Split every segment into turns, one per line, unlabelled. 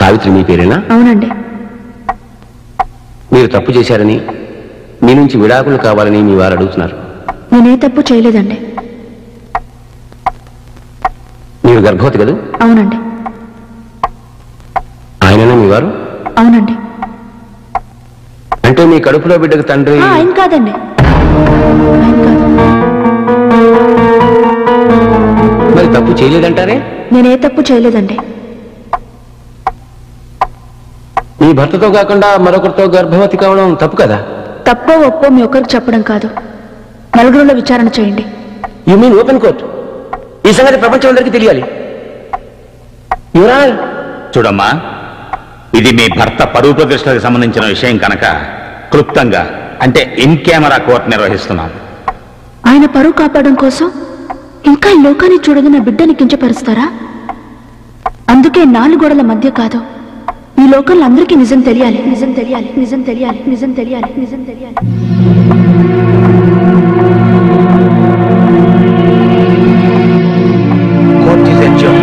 సావిత్రి మీ పేరేనా
అవునండి
మీరు తప్పు చేశారని మీ నుంచి విడాకులు కావాలని మీ వారు అడుగుతున్నారు
నేనే తప్పు చేయలేదండి
మీరు గర్భవతి కదా
అవునండి
ఆయననా మీ వారు
అవునండి
అంటే మీ కడుపులో బిడ్డకు తండ్రి
ఆ, ఆయన కాదండి ఆయన కాదు
మరి తప్పు చేయలేదంటారే
నేనే తప్పు చేయలేదండి
మీ భర్తతో కాకుండా మరొకరితో గర్భవతి కావడం తప్పు కదా
తప్పో ఒప్పో మీ ఒక్కరికి చెప్పడం కాదు నలుగురులో విచారణ చేయండి
యు మీన్ ఓపెన్ కోర్ట్ ఈ సంగతి ప్రపంచం అందరికీ తెలియాలి యువరా
చూడమ్మా ఇది మీ భర్త పరువు ప్రతిష్టలకు సంబంధించిన విషయం కనుక క్లుప్తంగా అంటే ఇన్ కెమెరా కోర్టు నిర్వహిస్తున్నాం
ఆయన పరువు కాపాడడం కోసం ఇంకా ఈ లోకాన్ని చూడని నా బిడ్డని కించపరుస్తారా అందుకే నాలుగు గోడల మధ్య కాదు ఈ లోకంలో అందరికీ నిజం తెలియాలి నిజం తెలియాలి నిజం తెలియాలి నిజం తెలియాలి నిజం తెలియాలి
కోర్ట్ ఈస్ ఎడ్జర్న్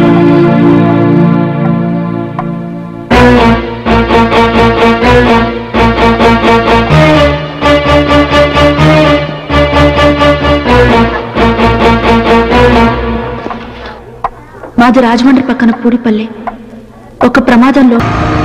మాది రాజమండ్రి పక్కన పూడిపల్లి ఒక ప్రమాదంలో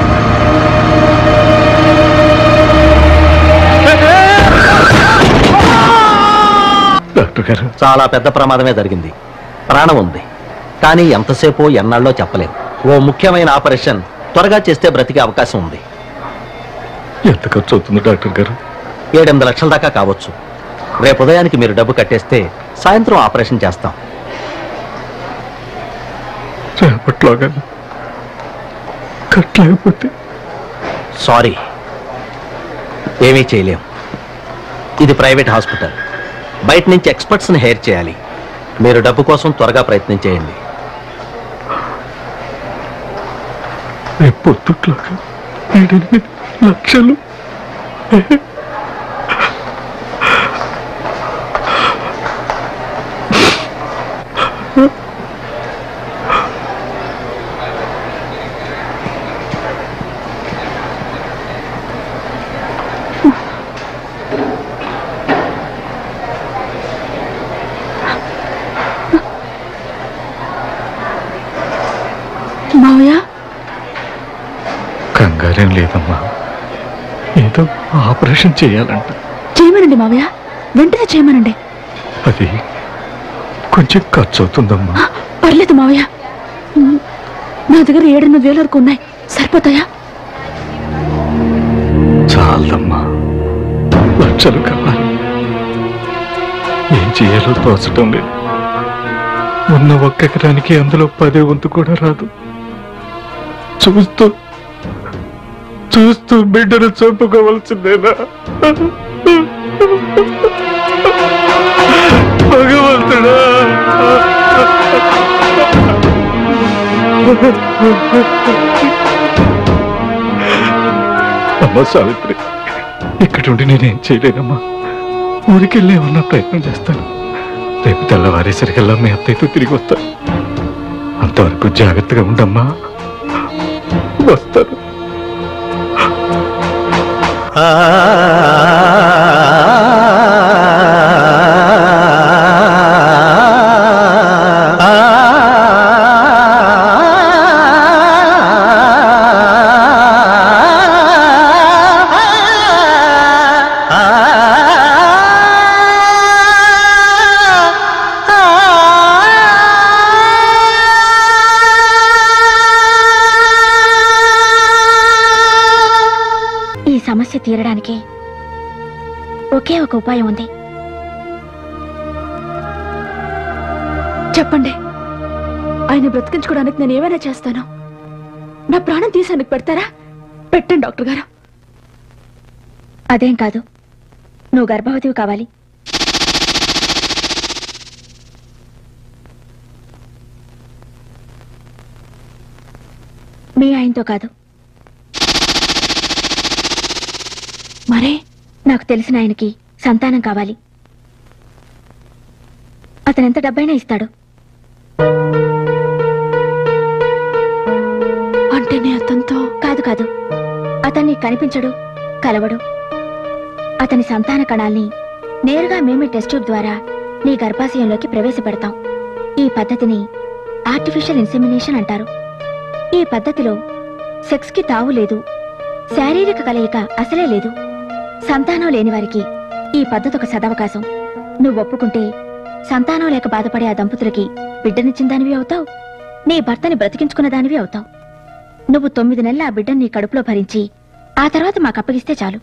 డాక్టర్ గారు
చాలా పెద్ద ప్రమాదమే జరిగింది ప్రాణం ఉంది కానీ ఎంతసేపో ఎన్నాళ్ళో చెప్పలేం ఓ ముఖ్యమైన ఆపరేషన్ త్వరగా చేస్తే బ్రతికే అవకాశం ఉంది
ఎంత ఖర్చు అవుతుంది డాక్టర్ గారు
ఏడెనిమిది లక్షల దాకా కావచ్చు రేపు ఉదయానికి మీరు డబ్బు కట్టేస్తే సాయంత్రం ఆపరేషన్ చేస్తాం
రేపట్లోగా కట్టలేకపోతే
సారీ ఏమీ చేయలేం ఇది ప్రైవేట్ హాస్పిటల్ బయట నుంచి ఎక్స్పర్ట్స్ని హెయిర్ చేయాలి మీరు డబ్బు కోసం త్వరగా ప్రయత్నం చేయండి
రేపు పొద్దుట్లోగా ఏడెనిమిది లక్షలు
మావయ్య
కంగారేం లేదమ్మా ఏదో ఆపరేషన్ చేయాలంట
చేయమనండి మావయ్య వెంటనే చేయమనండి
అది కొంచెం ఖర్చు అవుతుందమ్మా
ఆ, పర్లేదు మావయ్య ఉమ్, నా దగ్గర ఏడెనిమిది వేల వరకు ఉన్నాయి సరిపోతాయా
చాలమ్మా లక్షలు కావాలి ఏం చేయాలో తోచటం లేదు ఉన్న ఒక్క ఎకరానికి అందులో పదే వంతు కూడా రాదు చూస్తూ చూస్తూ బిడ్డను చంపుకోవాల్సిందేనా భగవంతుడా అమ్మా సావిత్రి ఇక్కడ ఉండి నేనేం చేయలేనమ్మా ఊరికెళ్ళి ఏమన్నా ప్రయత్నం చేస్తాను రేపు తెల్లవారేసరికల్లా మీ అత్తయ్యతో తిరిగి వస్తాను అంతవరకు జాగ్రత్తగా ఉండమ్మా వస్తాను
ఈ సమస్య తీరడానికి ఒకే ఒక ఉపాయం ఉంది
చెప్పండి ఆయన బ్రతికించుకోవడానికి నేను ఏమైనా చేస్తాను నా ప్రాణం తీసి ఆయనకు పెడతారా పెట్టండి డాక్టర్ గారు
అదేం కాదు నువ్వు గర్భవతివి కావాలి మీ ఆయనతో కాదు
మరే
నాకు తెలిసిన ఆయనకి సంతానం కావాలి అతను ఎంత డబ్బైనా ఇస్తాడు
అంటే నే అతనితో
కాదు అతన్ని కనిపించడు కలవడు అతని సంతాన కణాల్ని నేరుగా మేమే టెస్ట్ ట్యూబ్ ద్వారా నీ గర్భాశయంలోకి ప్రవేశపెడతాం ఈ పద్ధతిని ఆర్టిఫిషియల్ ఇన్సెమినేషన్ అంటారు ఈ పద్ధతిలో సెక్స్కి తావు లేదు శారీరక కలయిక అసలే లేదు సంతానం లేని వారికి ఈ పద్ధతి ఒక సదవకాశం నువ్వు ఒప్పుకుంటే సంతానం లేక బాధపడే ఆ దంపతులకి బిడ్డనిచ్చిన దానివి అవుతావు నీ భర్తని బ్రతికించుకున్న దానివి అవుతావు నువ్వు తొమ్మిది నెలల ఆ బిడ్డని నీ కడుపులో భరించి ఆ తర్వాత మాకు అప్పగిస్తే చాలు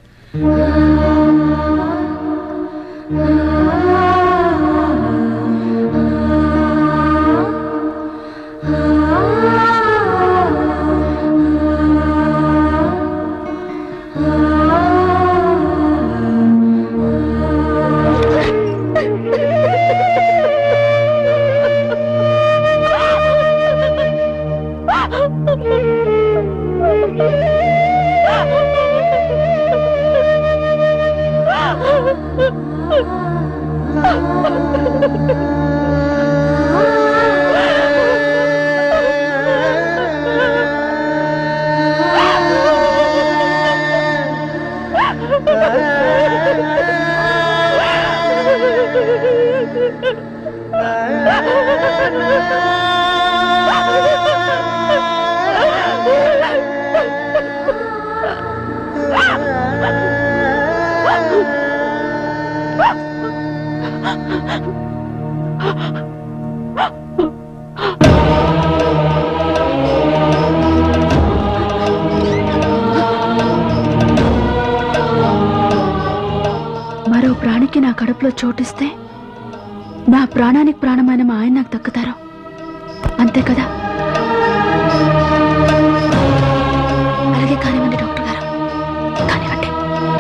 మరో ప్రాణికి నా కడుపులో చోటిస్తే నా ప్రాణానికి ప్రాణమైన మా ఆయన నాకు దక్కుతారు అంతే కదా అలాగే కానివ్వండి డాక్టర్ గారు కానివ్వండి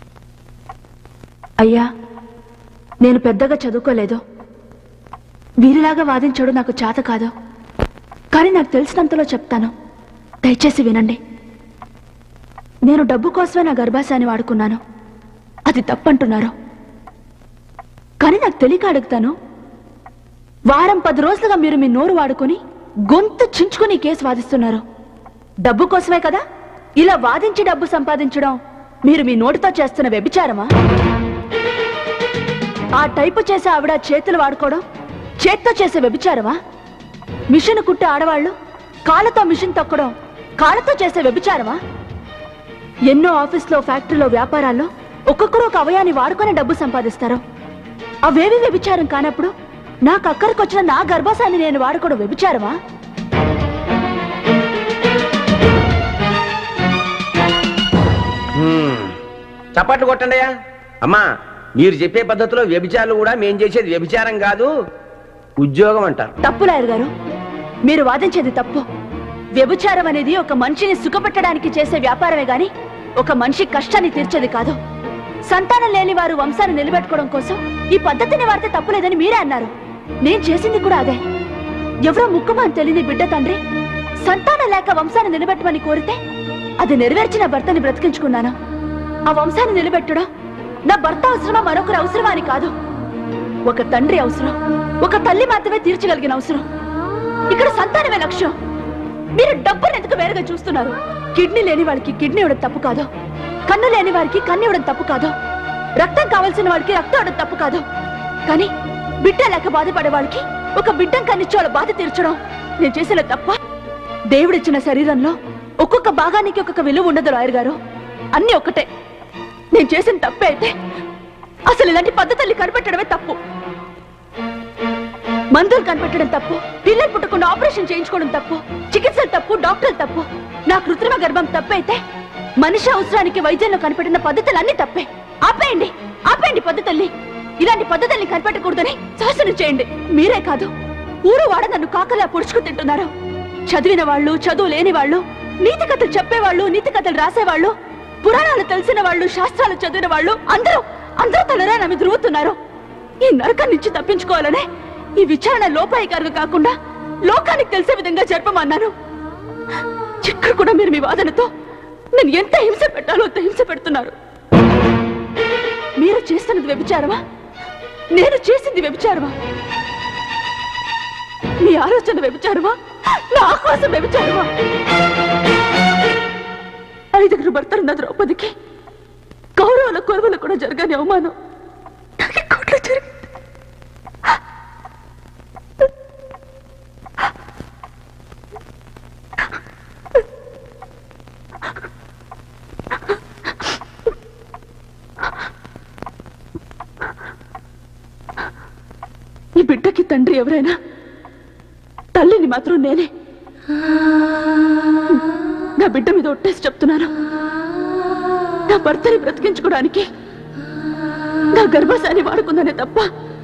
అయ్యా నేను పెద్దగా చదువుకోలేదు వీరిలాగా వాదించడం నాకు చేత కాదు కానీ నాకు తెలిసినంతలో చెప్తాను దయచేసి వినండి నేను డబ్బు కోసమే నా గర్భాశయాన్ని వాడుకున్నాను అది తప్పంటున్నారు కానీ నాకు తెలియక అడుగుతాను వారం పది రోజులుగా మీరు మీ నోరు వాడుకొని గొంతు చించుకుని ఈ కేసు వాదిస్తున్నారు డబ్బు కోసమే కదా ఇలా వాదించి డబ్బు సంపాదించడం మీరు మీ నోటితో చేస్తున్న వ్యభిచారమా ఆ టైపు చేసే ఆవిడ చేతులు వాడుకోవడం చేత్తో చేసే వ్యభిచారమా మిషన్ కుట్టే ఆడవాళ్ళు కాళ్ళతో మిషన్ తొక్కడం కాళ్ళతో చేసే వ్యభిచారమా ఎన్నో ఆఫీస్లో ఫ్యాక్టరీలో వ్యాపారాల్లో ఒక్కొక్కరు ఒక అవయాన్ని వాడుకొని డబ్బు సంపాదిస్తారు అవేవి వ్యభిచారం కానప్పుడు నాకు అక్కడికి వచ్చిన నా గర్భాశాన్ని నేను వాడుకోవడం వ్యభిచారమా
హ్మ్. చప్పట్లు కొట్టండి అయ్యా అమ్మా మీరు చెప్పే పద్ధతిలో వ్యభిచారాలు కూడా మేం చేసేది వ్యభిచారం కాదు ఉద్యోగం అంటారు
తప్పు లాయర్ గారు మీరు వాదించేది తప్పు వ్యభిచారం అనేది ఒక మనిషిని సుఖపెట్టడానికి చేసే వ్యాపారమే గాని ఒక మనిషి కష్టాన్ని తీర్చేది కాదు సంతానం లేని వారు వంశాన్ని నిలబెట్టుకోవడం కోసం ఈ పద్ధతిని వాడితే తప్పులేదని మీరే అన్నారు నేను చేసింది కూడా అదే ఎవరో ముక్కుమాని తెలియని బిడ్డ తండ్రి సంతానం లేక వంశాన్ని నిలబెట్టమని కోరితే అది నెరవేర్చిన భర్తని బ్రతికించుకున్నాను ఆ వంశాన్ని నిలబెట్టడం నా భర్త అవసరమా మరొకరు అవసరమా అని కాదు ఒక తండ్రి అవసరం ఒక తల్లి మాత్రమే తీర్చగలిగిన అవసరం ఇక్కడ సంతానమే లక్ష్యం మీరు డబ్బును ఎందుకు వేరుగా చూస్తున్నారు కిడ్నీ లేని వాడికి కిడ్నీ ఇవ్వడం తప్పు కాదు కన్ను లేని వారికి కన్ను ఇవ్వడం తప్పు కాదు రక్తం కావాల్సిన వాడికి రక్తం ఇవ్వడం తప్పు కాదు కానీ బిడ్డ లేక బాధపడే వాళ్ళకి ఒక బిడ్డను కన్నిచ్చే వాళ్ళ బాధ తీర్చడం నేను చేసిన తప్ప దేవుడిచ్చిన శరీరంలో ఒక్కొక్క భాగానికి ఒక్కొక్క విలువ ఉండదు రాయర్ గారు అన్నీ ఒక్కటే నేను చేసిన తప్పే అయితే అసలు ఇలాంటి పద్ధతుల్ని కనిపెట్టడమే తప్పు మందులు కనిపెట్టడం తప్పు పిల్లలు పుట్టకుండా ఆపరేషన్ చేయించుకోవడం తప్పు చికిత్సలు తప్పు డాక్టర్లు తప్పు నా కృత్రిమ గర్భం తప్పైతే మనిషి అవసరానికి వైద్యంలో కనిపెట్టిన పద్ధతులు అన్ని తప్పే ఆపేయండి ఆపేయండి పద్ధతుల్ని ఇలాంటి పద్ధతుల్ని కనిపెట్టకూడదని శాసనం చేయండి మీరే కాదు ఊరు వాడ నన్ను కాకలా పొడుచుకు తింటున్నారు చదివిన వాళ్ళు చదువు లేని వాళ్ళు నీతి కథలు చెప్పేవాళ్ళు నీతి కథలు రాసేవాళ్ళు పురాణాలు తెలిసిన వాళ్ళు శాస్త్రాలు చదివిన వాళ్ళు అందరూ అందరూ తలరా నా మీద రువుతున్నారు ఈ నరకం నుంచి తప్పించుకోవాలనే ఈ విచారణ లోపాయికారుగా కాకుండా లోకానికి తెలిసే విధంగా జరపమన్నాను ఇక్కడ కూడా మీరు మీ వాదనతో నేను ఎంత హింస పెట్టాలో అంత హింస పెడుతున్నారు మీరు చేస్తున్నది వ్యభిచారమా నేను చేసింది వ్యభిచారమా మీ ఆలోచన వ్యభిచారమా నా కోసం వ్యభిచారమా ఐదుగురు భర్తలున్న ద్రౌపదికి కౌరవుల కొలువులు కూడా జరగని అవమానం నాకు ఈ కోర్టులో జరిగింది ఈ బిడ్డకి తండ్రి ఎవరైనా తల్లిని మాత్రం నేనే నా బిడ్డ మీద ఒట్టేసి చెప్తున్నాను నా భర్తని బ్రతికించుకోవడానికి నా గర్భశాన్ని వాడుకుందనే తప్ప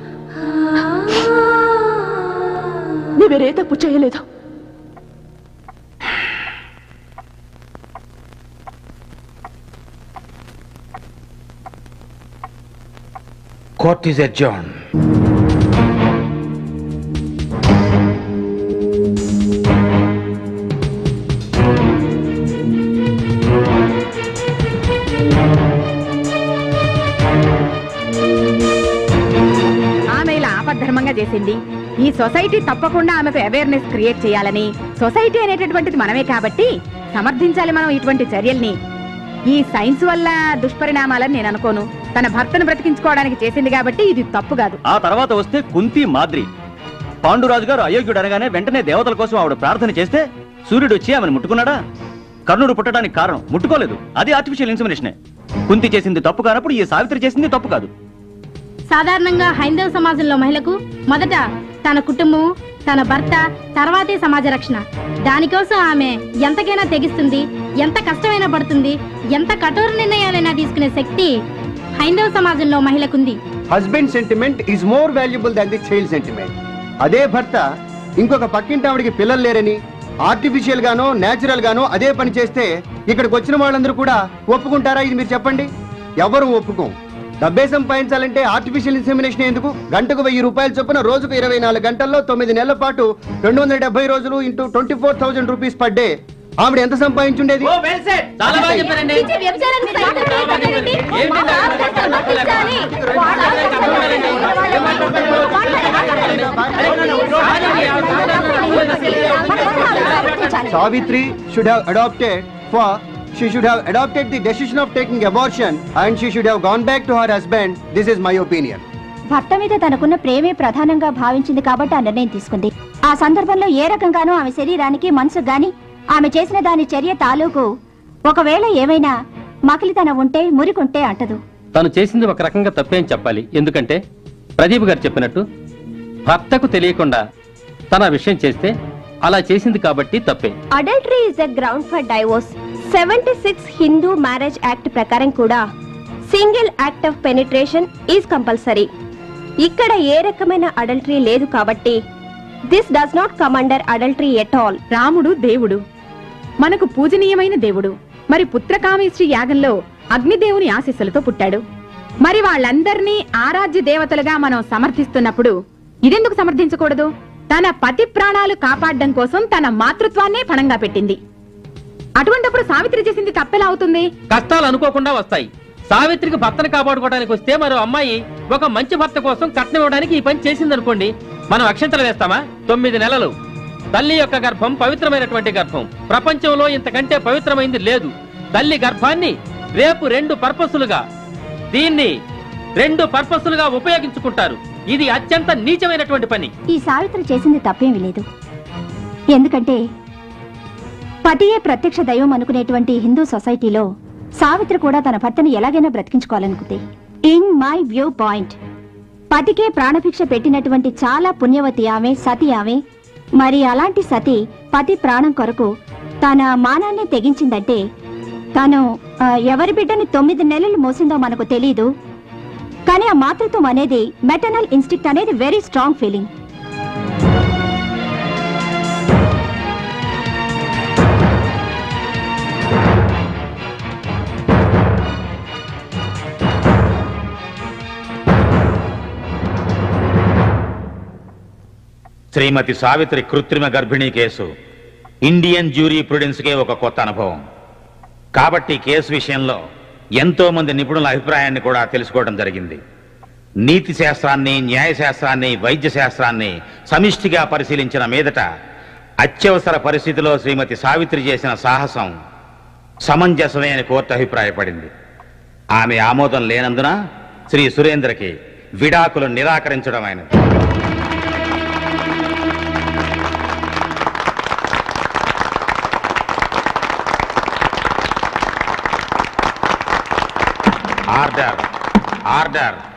నీ వేరే తప్పు చేయలేదు
కోర్ట్ ఈజ్ ఎడ్జాన్
ఆమె ఇలా ఆపద్ధర్మంగా చేసింది ఈ సొసైటీ తప్పకుండా ఆమెకు అవేర్నెస్ క్రియేట్ చేయాలని సొసైటీ అనేటటువంటిది మనమే కాబట్టి సమర్థించాలి మనం ఇటువంటి చర్యల్ని ఈ సైన్స్ వల్ల దుష్పరిణామాలని నేను అనుకోను తన భర్తను బ్రతికించుకోవడానికి చేసింది కాబట్టి ఇది తప్పు కాదు
ఆ తర్వాత వస్తే కుంతి మాద్రి పాండురాజు గారు అయోగ్యుడు అనగానే వెంటనే దేవతల కోసం ఆవిడ ప్రార్థన చేస్తే సూర్యుడు వచ్చి ఆమెను ముట్టుకున్నాడా కర్ణుడు పుట్టడానికి కారణం ముట్టుకోలేదు అది ఆర్టిఫిషియల్ ఇన్సమినేషనే కుంతి చేసింది తప్పు కానప్పుడు ఈ సావిత్రి చేసింది తప్పు కాదు
సాధారణంగా హైందవ సమాజంలో మహిళకు మొదట తన కుటుంబం తన భర్త తర్వాతే సమాజ రక్షణ దానికోసం ఆమె ఎంతకైనా తెగిస్తుంది ఎంత కష్టమైనా పడుతుంది ఎంత కఠోర నిర్ణయాలైనా తీసుకునే శక్తి హైందవ సమాజంలో మహిళకుంది
husband sentiment is more valuable than the child sentiment అదే భర్త ఇంకొక పక్కింటి ఆవిడకి పిల్లలు లేరని ఆర్టిఫిషియల్ గానో నేచురల్ గానో అదే పని చేస్తే ఇక్కడికి వచ్చిన వాళ్ళందరూ కూడా ఒప్పుకుంటారా ఇది మీరు చెప్పండి ఎవరు ఒప్పుకోం డబ్బే సంపాదించాలంటే ఆర్టిఫిషియల్ ఇన్సెమినేషన్ ఎందుకు గంటకు వెయ్యి రూపాయల చొప్పున రోజుకు ఇరవై నాలుగు గంటల్లో తొమ్మిది నెలల పాటు రెండు వందల డెబ్బై రోజులు into twenty four thousand rupees per day ఆవిడ ఎంత సంపాదించుండేది Savitri should have adopted for she should have adopted the decision of taking abortion and she should have gone back to her husband. This is my opinion.
భర్త మీద తనకున్న ప్రేమే ప్రధానంగా భావించింది కాబట్టి ఆ నిర్ణయం తీసుకుంది ఆ సందర్భంలో ఏ రకంగానూ ఆమె శరీరానికి మనసుకు గాని ఆమె చేసిన దాని చర్య తాలూకు ఒకవేళ ఏమైనా మకిలితనం ఉంటే మురికుంటే అంటదు
తను చేసింది ఒక రకంగా తప్పేం చెప్పాలి ఎందుకంటే ప్రదీప్ గారు చెప్పినట్టు భర్తకు తెలియకుండా తన విషయం చేస్తే అలా చేసింది కాబట్టి తప్పే
adultery is the ground for divorce seventy six Hindu marriage act ప్రకారం కూడా single act of penetration is compulsory ఇక్కడ ఏ రకమైన అడల్టరీ లేదు కాబట్టి this does not come under adultery at all
రాముడు దేవుడు మనకు పూజనీయమైన దేవుడు మరి పుత్రకామేశ్వరి యాగంలో అగ్నిదేవుని ఆశీస్సులతో పుట్టాడు మరి వాళ్ళందరినీ ఆరాధ్య దేవతలుగా మనం సమర్థిస్తున్నప్పుడు ఇదెందుకు సమర్థించకూడదు తన పతి ప్రాణాలు కాపాడడం కోసం తన మాతృత్వాన్నే పణంగా పెట్టింది అటువంటప్పుడు సావిత్రి చేసింది తప్పెలా అవుతుంది
కష్టాలు అనుకోకుండా వస్తాయి సావిత్రికి భర్తను కాపాడుకోవడానికి వస్తే మరో అమ్మాయి ఒక మంచి భర్త కోసం కట్నం ఇవ్వడానికి ఈ పని చేసిందనుకోండి మనం అక్షంతలు వేస్తామా తొమ్మిది నెలలు తల్లి యొక్క గర్భం పవిత్రమైనటువంటి గర్భం ప్రపంచంలో ఇంతకంటే పవిత్రమైంది లేదు తల్లి గర్భాన్ని రేపు రెండు పర్పస్సులుగా దీన్ని రెండు పర్పస్సులుగా ఉపయోగించుకుంటారు ఇది అత్యంత నీచమైనటువంటి పని
ఈ సావిత్రి చేసింది తప్పేమీ లేదు ఎందుకంటే పతియే ప్రత్యక్ష దైవం అనుకునేటువంటి హిందూ సొసైటీలో సావిత్రి కూడా తన భర్తని ఎలాగైనా బ్రతికించుకోవాలనుకుంది ఇన్ మై వ్యూ పాయింట్ పతికే ప్రాణభిక్ష పెట్టినటువంటి చాలా పుణ్యవతి ఆమె సతి ఆమె మరి అలాంటి సతి పతి ప్రాణం కొరకు తన మానాన్ని తెగించిందంటే తను ఆ, ఎవరి బిడ్డని తొమ్మిది నెలలు మోసిందో మనకు తెలీదు కానీ ఆ మాతృత్వం అనేది మెటర్నల్ ఇన్స్టిక్ట్ అనేది వెరీ స్ట్రాంగ్ ఫీలింగ్
శ్రీమతి సావిత్రి కృత్రిమ గర్భిణీ కేసు ఇండియన్ జ్యూరీ ప్రుడెన్స్కే ఒక కొత్త అనుభవం కాబట్టి ఈ కేసు విషయంలో ఎంతో మంది నిపుణుల అభిప్రాయాన్ని కూడా తెలుసుకోవడం జరిగింది నీతి శాస్త్రాన్ని న్యాయశాస్త్రాన్ని వైద్య శాస్త్రాన్ని సమిష్టిగా పరిశీలించిన మీదట అత్యవసర పరిస్థితిలో శ్రీమతి సావిత్రి చేసిన సాహసం సమంజసమే అని కోర్టు అభిప్రాయపడింది ఆమె ఆమోదం లేనందున శ్రీ సురేంద్రకి విడాకులు నిరాకరించడం అయినది ఆర్డర్ ఆర్డర్